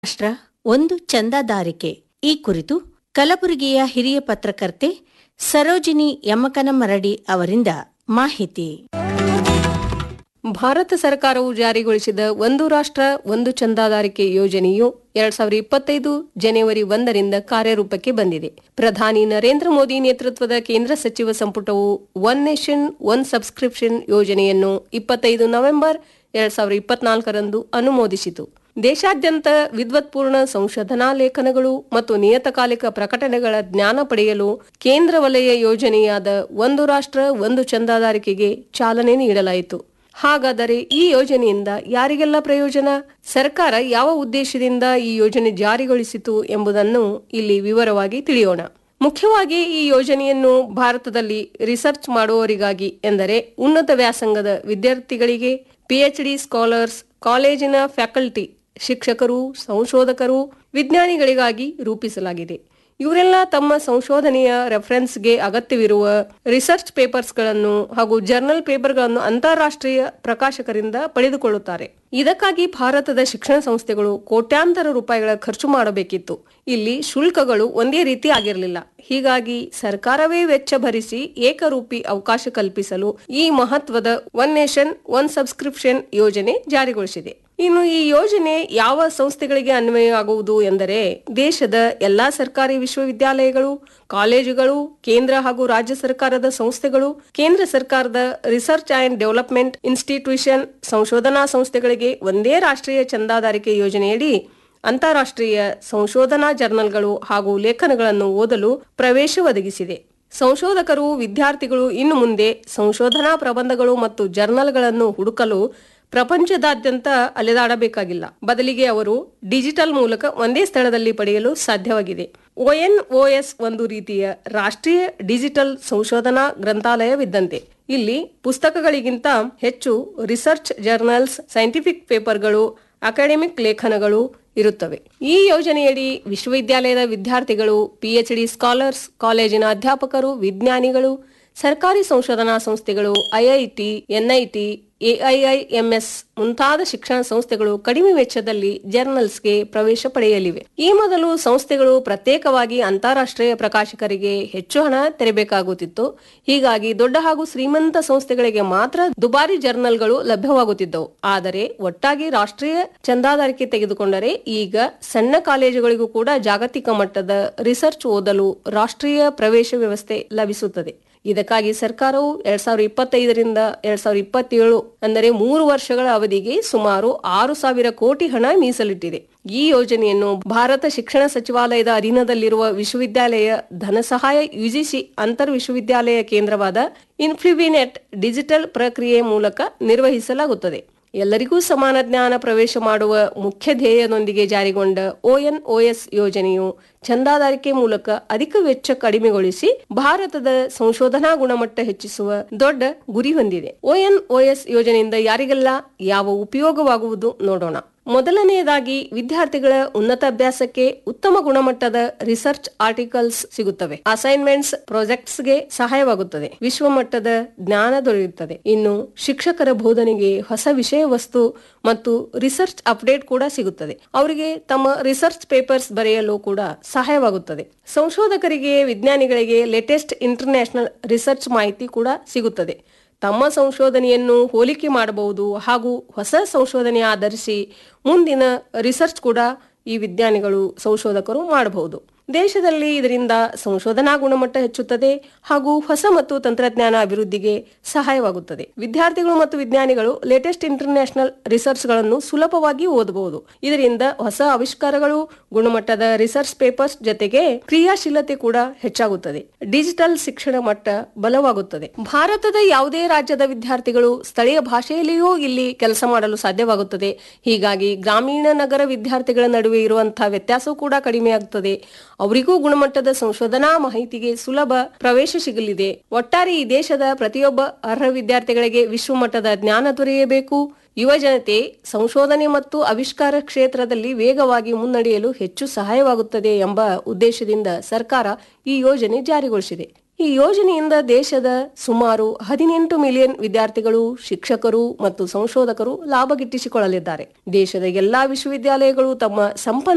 ರಾಷ್ಟ್ರ ಒಂದು ಚಂದಾದಾರಿಕೆ ಈ ಕುರಿತು ಕಲಬುರಗಿಯ ಹಿರಿಯ ಪತ್ರಕರ್ತೆ ಸರೋಜಿನಿ ಯಮಕನಮರಡಿ ಅವರಿಂದ ಮಾಹಿತಿ ಭಾರತ ಸರ್ಕಾರವು ಜಾರಿಗೊಳಿಸಿದ ಒಂದು ರಾಷ್ಟ್ರ ಒಂದು ಚಂದಾದಾರಿಕೆ ಯೋಜನೆಯು ಎರಡ್ ಸಾವಿರದ ಇಪ್ಪತ್ತೈದು ಜನವರಿ ಒಂದರಿಂದ ಕಾರ್ಯರೂಪಕ್ಕೆ ಬಂದಿದೆ ಪ್ರಧಾನಿ ನರೇಂದ್ರ ಮೋದಿ ನೇತೃತ್ವದ ಕೇಂದ್ರ ಸಚಿವ ಸಂಪುಟವು ಒನ್ ನೇಷನ್ ಒನ್ ಸಬ್ಸ್ಕ್ರಿಪ್ಷನ್ ಯೋಜನೆಯನ್ನು ಇಪ್ಪತ್ತೈದು ನವೆಂಬರ್ ಎರಡ್ ಸಾವಿರದ ಇಪ್ಪತ್ನಾಲ್ಕರಂದು ಅನುಮೋದಿಸಿತು ದೇಶಾದ್ಯಂತ ವಿದ್ವತ್ಪೂರ್ಣ ಸಂಶೋಧನಾ ಲೇಖನಗಳು ಮತ್ತು ನಿಯತಕಾಲಿಕ ಪ್ರಕಟಣೆಗಳ ಜ್ಞಾನ ಪಡೆಯಲು ಕೇಂದ್ರ ವಲಯ ಯೋಜನೆಯಾದ ಒಂದು ರಾಷ್ಟ್ರ ಒಂದು ಚಂದಾದಾರಿಕೆಗೆ ಚಾಲನೆ ನೀಡಲಾಯಿತು ಹಾಗಾದರೆ ಈ ಯೋಜನೆಯಿಂದ ಯಾರಿಗೆಲ್ಲ ಪ್ರಯೋಜನ ಸರ್ಕಾರ ಯಾವ ಉದ್ದೇಶದಿಂದ ಈ ಯೋಜನೆ ಜಾರಿಗೊಳಿಸಿತು ಎಂಬುದನ್ನು ಇಲ್ಲಿ ವಿವರವಾಗಿ ತಿಳಿಯೋಣ ಮುಖ್ಯವಾಗಿ ಈ ಯೋಜನೆಯನ್ನು ಭಾರತದಲ್ಲಿ ರಿಸರ್ಚ್ ಮಾಡುವವರಿಗಾಗಿ ಎಂದರೆ ಉನ್ನತ ವ್ಯಾಸಂಗದ ವಿದ್ಯಾರ್ಥಿಗಳಿಗೆ ಪಿಎಚ್ಡಿ ಸ್ಕಾಲರ್ಸ್ ಕಾಲೇಜಿನ ಫ್ಯಾಕಲ್ಟಿ ಶಿಕ್ಷಕರು ಸಂಶೋಧಕರು ವಿಜ್ಞಾನಿಗಳಿಗಾಗಿ ರೂಪಿಸಲಾಗಿದೆ ಇವರೆಲ್ಲ ತಮ್ಮ ಸಂಶೋಧನೆಯ ರೆಫರೆನ್ಸ್ಗೆ ಅಗತ್ಯವಿರುವ ರಿಸರ್ಚ್ ಪೇಪರ್ಸ್ಗಳನ್ನು ಹಾಗೂ ಜರ್ನಲ್ ಪೇಪರ್ಗಳನ್ನು ಅಂತಾರಾಷ್ಟ್ರೀಯ ಪ್ರಕಾಶಕರಿಂದ ಪಡೆದುಕೊಳ್ಳುತ್ತಾರೆ ಇದಕ್ಕಾಗಿ ಭಾರತದ ಶಿಕ್ಷಣ ಸಂಸ್ಥೆಗಳು ಕೋಟ್ಯಾಂತರ ರೂಪಾಯಿಗಳ ಖರ್ಚು ಮಾಡಬೇಕಿತ್ತು ಇಲ್ಲಿ ಶುಲ್ಕಗಳು ಒಂದೇ ರೀತಿ ಆಗಿರಲಿಲ್ಲ ಹೀಗಾಗಿ ಸರ್ಕಾರವೇ ವೆಚ್ಚ ಭರಿಸಿ ಏಕರೂಪಿ ಅವಕಾಶ ಕಲ್ಪಿಸಲು ಈ ಮಹತ್ವದ ಒನ್ ನೇಷನ್ ಒನ್ ಸಬ್ಸ್ಕ್ರಿಪ್ಷನ್ ಯೋಜನೆ ಜಾರಿಗೊಳಿಸಿದೆ ಇನ್ನು ಈ ಯೋಜನೆ ಯಾವ ಸಂಸ್ಥೆಗಳಿಗೆ ಅನ್ವಯವಾಗುವುದು ಎಂದರೆ ದೇಶದ ಎಲ್ಲಾ ಸರ್ಕಾರಿ ವಿಶ್ವವಿದ್ಯಾಲಯಗಳು ಕಾಲೇಜುಗಳು ಕೇಂದ್ರ ಹಾಗೂ ರಾಜ್ಯ ಸರ್ಕಾರದ ಸಂಸ್ಥೆಗಳು ಕೇಂದ್ರ ಸರ್ಕಾರದ ರಿಸರ್ಚ್ ಅಂಡ್ ಡೆವಲಪ್ಮೆಂಟ್ ಇನ್ಸ್ಟಿಟ್ಯೂಷನ್ ಸಂಶೋಧನಾ ಸಂಸ್ಥೆಗಳಿಗೆ ಒಂದೇ ರಾಷ್ಟ್ರೀಯ ಚಂದಾದಾರಿಕೆ ಯೋಜನೆಯಡಿ ಅಂತಾರಾಷ್ಟ್ರೀಯ ಸಂಶೋಧನಾ ಜರ್ನಲ್ಗಳು ಹಾಗೂ ಲೇಖನಗಳನ್ನು ಓದಲು ಪ್ರವೇಶ ಒದಗಿಸಿದೆ ಸಂಶೋಧಕರು ವಿದ್ಯಾರ್ಥಿಗಳು ಇನ್ನು ಮುಂದೆ ಸಂಶೋಧನಾ ಪ್ರಬಂಧಗಳು ಮತ್ತು ಜರ್ನಲ್ಗಳನ್ನು ಹುಡುಕಲು ಪ್ರಪಂಚದಾದ್ಯಂತ ಅಲೆದಾಡಬೇಕಾಗಿಲ್ಲ ಬದಲಿಗೆ ಅವರು ಡಿಜಿಟಲ್ ಮೂಲಕ ಒಂದೇ ಸ್ಥಳದಲ್ಲಿ ಪಡೆಯಲು ಸಾಧ್ಯವಾಗಿದೆ ಒಎನ್ಒಎಸ್ ಒಂದು ರೀತಿಯ ರಾಷ್ಟ್ರೀಯ ಡಿಜಿಟಲ್ ಸಂಶೋಧನಾ ಗ್ರಂಥಾಲಯವಿದ್ದಂತೆ ಇಲ್ಲಿ ಪುಸ್ತಕಗಳಿಗಿಂತ ಹೆಚ್ಚು ರಿಸರ್ಚ್ ಜರ್ನಲ್ಸ್ ಸೈಂಟಿಫಿಕ್ ಪೇಪರ್ಗಳು ಅಕಾಡೆಮಿಕ್ ಲೇಖನಗಳು ಇರುತ್ತವೆ ಈ ಯೋಜನೆಯಡಿ ವಿಶ್ವವಿದ್ಯಾಲಯದ ವಿದ್ಯಾರ್ಥಿಗಳು ಪಿಎಚ್ಡಿ ಸ್ಕಾಲರ್ಸ್ ಕಾಲೇಜಿನ ಅಧ್ಯಾಪಕರು ವಿಜ್ಞಾನಿಗಳು ಸರ್ಕಾರಿ ಸಂಶೋಧನಾ ಸಂಸ್ಥೆಗಳು ಐಐಟಿ ಎನ್ಐಟಿ ಎಐಐಎಂಎಸ್ ಮುಂತಾದ ಶಿಕ್ಷಣ ಸಂಸ್ಥೆಗಳು ಕಡಿಮೆ ವೆಚ್ಚದಲ್ಲಿ ಜರ್ನಲ್ಸ್ಗೆ ಪ್ರವೇಶ ಪಡೆಯಲಿವೆ ಈ ಮೊದಲು ಸಂಸ್ಥೆಗಳು ಪ್ರತ್ಯೇಕವಾಗಿ ಅಂತಾರಾಷ್ಟ್ರೀಯ ಪ್ರಕಾಶಕರಿಗೆ ಹೆಚ್ಚು ಹಣ ತೆರಬೇಕಾಗುತ್ತಿತ್ತು ಹೀಗಾಗಿ ದೊಡ್ಡ ಹಾಗೂ ಶ್ರೀಮಂತ ಸಂಸ್ಥೆಗಳಿಗೆ ಮಾತ್ರ ದುಬಾರಿ ಜರ್ನಲ್ಗಳು ಲಭ್ಯವಾಗುತ್ತಿದ್ದವು ಆದರೆ ಒಟ್ಟಾಗಿ ರಾಷ್ಟ್ರೀಯ ಚಂದಾದಾರಿಕೆ ತೆಗೆದುಕೊಂಡರೆ ಈಗ ಸಣ್ಣ ಕಾಲೇಜುಗಳಿಗೂ ಕೂಡ ಜಾಗತಿಕ ಮಟ್ಟದ ರಿಸರ್ಚ್ ಓದಲು ರಾಷ್ಟ್ರೀಯ ಪ್ರವೇಶ ವ್ಯವಸ್ಥೆ ಲಭಿಸುತ್ತದೆ ಇದಕ್ಕಾಗಿ ಸರ್ಕಾರವು ಎರಡ್ ಸಾವಿರದ ಇಪ್ಪತ್ತೈದರಿಂದ ಎರಡ್ ಸಾವಿರದ ಇಪ್ಪತ್ತೇಳು ಅಂದರೆ ಮೂರು ವರ್ಷಗಳ ಅವಧಿಗೆ ಸುಮಾರು ಆರು ಸಾವಿರ ಕೋಟಿ ಹಣ ಮೀಸಲಿಟ್ಟಿದೆ ಈ ಯೋಜನೆಯನ್ನು ಭಾರತ ಶಿಕ್ಷಣ ಸಚಿವಾಲಯದ ಅಧೀನದಲ್ಲಿರುವ ವಿಶ್ವವಿದ್ಯಾಲಯ ಧನಸಹಾಯ ಯುಜಿಸಿ ಅಂತರ್ ವಿಶ್ವವಿದ್ಯಾಲಯ ಕೇಂದ್ರವಾದ ಇನ್ಫ್ಲಿವಿನೆಟ್ ಡಿಜಿಟಲ್ ಪ್ರಕ್ರಿಯೆ ಮೂಲಕ ನಿರ್ವಹಿಸಲಾಗುತ್ತದೆ ಎಲ್ಲರಿಗೂ ಸಮಾನ ಜ್ಞಾನ ಪ್ರವೇಶ ಮಾಡುವ ಮುಖ್ಯ ಧ್ಯೇಯದೊಂದಿಗೆ ಜಾರಿಗೊಂಡ ಒಎನ್ಒಎಸ್ ಯೋಜನೆಯು ಚಂದಾದಾರಿಕೆ ಮೂಲಕ ಅಧಿಕ ವೆಚ್ಚ ಕಡಿಮೆಗೊಳಿಸಿ ಭಾರತದ ಸಂಶೋಧನಾ ಗುಣಮಟ್ಟ ಹೆಚ್ಚಿಸುವ ದೊಡ್ಡ ಗುರಿ ಹೊಂದಿದೆ ಒಎನ್ಒಎಸ್ ಯೋಜನೆಯಿಂದ ಯಾರಿಗೆಲ್ಲ ಯಾವ ಉಪಯೋಗವಾಗುವುದು ನೋಡೋಣ ಮೊದಲನೆಯದಾಗಿ ವಿದ್ಯಾರ್ಥಿಗಳ ಉನ್ನತ ಅಭ್ಯಾಸಕ್ಕೆ ಉತ್ತಮ ಗುಣಮಟ್ಟದ ರಿಸರ್ಚ್ ಆರ್ಟಿಕಲ್ಸ್ ಸಿಗುತ್ತವೆ ಅಸೈನ್ಮೆಂಟ್ಸ್ ಪ್ರಾಜೆಕ್ಟ್ಸ್ಗೆ ಸಹಾಯವಾಗುತ್ತದೆ ವಿಶ್ವಮಟ್ಟದ ಜ್ಞಾನ ದೊರೆಯುತ್ತದೆ ಇನ್ನು ಶಿಕ್ಷಕರ ಬೋಧನೆಗೆ ಹೊಸ ವಿಷಯ ವಸ್ತು ಮತ್ತು ರಿಸರ್ಚ್ ಅಪ್ಡೇಟ್ ಕೂಡ ಸಿಗುತ್ತದೆ ಅವರಿಗೆ ತಮ್ಮ ರಿಸರ್ಚ್ ಪೇಪರ್ಸ್ ಬರೆಯಲು ಕೂಡ ಸಹಾಯವಾಗುತ್ತದೆ ಸಂಶೋಧಕರಿಗೆ ವಿಜ್ಞಾನಿಗಳಿಗೆ ಲೇಟೆಸ್ಟ್ ಇಂಟರ್ನ್ಯಾಷನಲ್ ರಿಸರ್ಚ್ ಮಾಹಿತಿ ಕೂಡ ಸಿಗುತ್ತದೆ ತಮ್ಮ ಸಂಶೋಧನೆಯನ್ನು ಹೋಲಿಕೆ ಮಾಡಬಹುದು ಹಾಗೂ ಹೊಸ ಸಂಶೋಧನೆ ಆಧರಿಸಿ ಮುಂದಿನ ರಿಸರ್ಚ್ ಕೂಡ ಈ ವಿಜ್ಞಾನಿಗಳು ಸಂಶೋಧಕರು ಮಾಡಬಹುದು ದೇಶದಲ್ಲಿ ಇದರಿಂದ ಸಂಶೋಧನಾ ಗುಣಮಟ್ಟ ಹೆಚ್ಚುತ್ತದೆ ಹಾಗೂ ಹೊಸ ಮತ್ತು ತಂತ್ರಜ್ಞಾನ ಅಭಿವೃದ್ಧಿಗೆ ಸಹಾಯವಾಗುತ್ತದೆ ವಿದ್ಯಾರ್ಥಿಗಳು ಮತ್ತು ವಿಜ್ಞಾನಿಗಳು ಲೇಟೆಸ್ಟ್ ಇಂಟರ್ನ್ಯಾಷನಲ್ ರಿಸರ್ಚ್ ಗಳನ್ನು ಸುಲಭವಾಗಿ ಓದಬಹುದು ಇದರಿಂದ ಹೊಸ ಆವಿಷ್ಕಾರಗಳು ಗುಣಮಟ್ಟದ ರಿಸರ್ಚ್ ಪೇಪರ್ಸ್ ಜೊತೆಗೆ ಕ್ರಿಯಾಶೀಲತೆ ಕೂಡ ಹೆಚ್ಚಾಗುತ್ತದೆ ಡಿಜಿಟಲ್ ಶಿಕ್ಷಣ ಮಟ್ಟ ಬಲವಾಗುತ್ತದೆ ಭಾರತದ ಯಾವುದೇ ರಾಜ್ಯದ ವಿದ್ಯಾರ್ಥಿಗಳು ಸ್ಥಳೀಯ ಭಾಷೆಯಲ್ಲಿಯೂ ಇಲ್ಲಿ ಕೆಲಸ ಮಾಡಲು ಸಾಧ್ಯವಾಗುತ್ತದೆ ಹೀಗಾಗಿ ಗ್ರಾಮೀಣ ನಗರ ವಿದ್ಯಾರ್ಥಿಗಳ ನಡುವೆ ಇರುವಂತಹ ವ್ಯತ್ಯಾಸವೂ ಕೂಡ ಕಡಿಮೆಯಾಗುತ್ತದೆ ಅವರಿಗೂ ಗುಣಮಟ್ಟದ ಸಂಶೋಧನಾ ಮಾಹಿತಿಗೆ ಸುಲಭ ಪ್ರವೇಶ ಸಿಗಲಿದೆ ಒಟ್ಟಾರೆ ಈ ದೇಶದ ಪ್ರತಿಯೊಬ್ಬ ಅರ್ಹ ವಿದ್ಯಾರ್ಥಿಗಳಿಗೆ ವಿಶ್ವಮಟ್ಟದ ಜ್ಞಾನ ದೊರೆಯಬೇಕು ಯುವ ಜನತೆ ಸಂಶೋಧನೆ ಮತ್ತು ಆವಿಷ್ಕಾರ ಕ್ಷೇತ್ರದಲ್ಲಿ ವೇಗವಾಗಿ ಮುನ್ನಡೆಯಲು ಹೆಚ್ಚು ಸಹಾಯವಾಗುತ್ತದೆ ಎಂಬ ಉದ್ದೇಶದಿಂದ ಸರ್ಕಾರ ಈ ಯೋಜನೆ ಜಾರಿಗೊಳಿಸಿದೆ ಈ ಯೋಜನೆಯಿಂದ ದೇಶದ ಸುಮಾರು ಹದಿನೆಂಟು ಮಿಲಿಯನ್ ವಿದ್ಯಾರ್ಥಿಗಳು ಶಿಕ್ಷಕರು ಮತ್ತು ಸಂಶೋಧಕರು ಲಾಭ ಗಿಟ್ಟಿಸಿಕೊಳ್ಳಲಿದ್ದಾರೆ ದೇಶದ ಎಲ್ಲಾ ವಿಶ್ವವಿದ್ಯಾಲಯಗಳು ತಮ್ಮ ಸಂಪನ್ನ